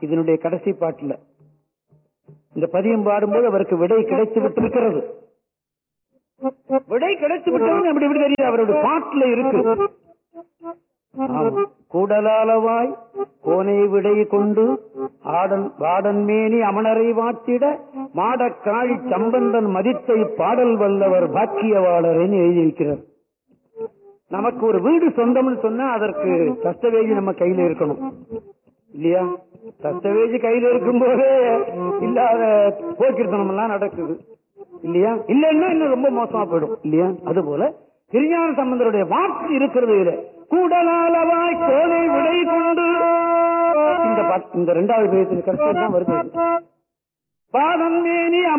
இதனுடைய கடைசி பாட்டுல இந்த பதியம் பாடும்போது அவருக்கு விடை கிடைத்து விட்டிருக்கிறது விடை கிடைத்து விட்டது அப்படி எப்படி தெரியுது அவருடைய பாட்டுல இருக்கு ஆமா. கூடலாலவாய் கோனை விடை கொண்டு ஆடன் வாடன் மேனி அமணரை வாட்டிட மாடக்காழி சம்பந்தன் மதித்தை பாடல் வல்லவர் பாக்கியவாளர்னு எழுதியிருக்கிறார் நமக்கு ஒரு வீடு சொந்தம்னு சொன்னா அதற்கு தஸ்தவேஜி நம்ம கையில இருக்கணும் இல்லையா தஸ்தவேஜி கையில இருக்கும்போதே இல்லாத போக்கிருத்தனம் எல்லாம் நடக்குது இல்லையா இல்லைன்னா இன்னும் ரொம்ப மோசமா போயிடும் இல்லையா அது போல திருஞான சம்பந்தருடைய வாக்கு இருக்கிறது இதுல கூடலாலவாய் கோலை விடை கொண்டு இந்த பாட்டு- இந்த ரெண்டாவது பேயத்தின் கருத்து தான் வருது பாதம் மேனி